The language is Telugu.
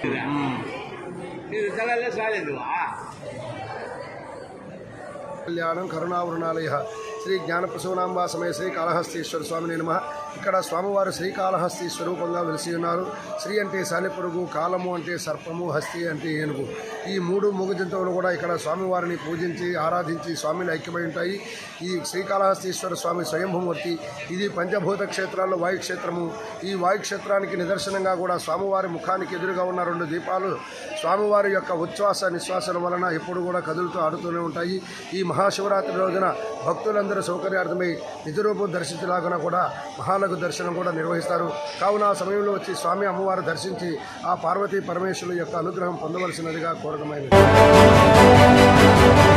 ಇದು ತಲೆಲ್ಲ ಸಾಲಿದ್ವಾ కళ్యాణం కరుణావృణాలయ శ్రీ జ్ఞానప్రసూనాంబ సమయ శ్రీ కాళహస్తీశ్వర స్వామిని నమ ఇక్కడ స్వామివారు శ్రీకాళహస్తి స్వరూపంగా వెలిసి ఉన్నారు శ్రీ అంటే సాలెపురుగు కాలము అంటే సర్పము హస్తి అంటే ఏనుగు ఈ మూడు మూగ జంతువులు కూడా ఇక్కడ స్వామివారిని పూజించి ఆరాధించి స్వామిని ఐక్యమై ఉంటాయి ఈ శ్రీకాళహస్తీశ్వర స్వామి స్వయంభూమూర్తి ఇది పంచభూత క్షేత్రాల్లో వాయుక్షేత్రము ఈ వాయుక్షేత్రానికి నిదర్శనంగా కూడా స్వామివారి ముఖానికి ఎదురుగా ఉన్న రెండు దీపాలు స్వామివారి యొక్క ఉచ్ఛ్వాస నిశ్వాసల వలన ఎప్పుడు కూడా కదులుతూ ఆడుతూనే ఉంటాయి ఈ మహాశివరాత్రి రోజున భక్తులందరూ సౌకర్యార్థమై నిజరూపం దర్శించలాగున కూడా మహాలఘు దర్శనం కూడా నిర్వహిస్తారు కావున ఆ సమయంలో వచ్చి స్వామి అమ్మవారు దర్శించి ఆ పార్వతీ పరమేశ్వరుల యొక్క అనుగ్రహం పొందవలసినదిగా కోరకమైనది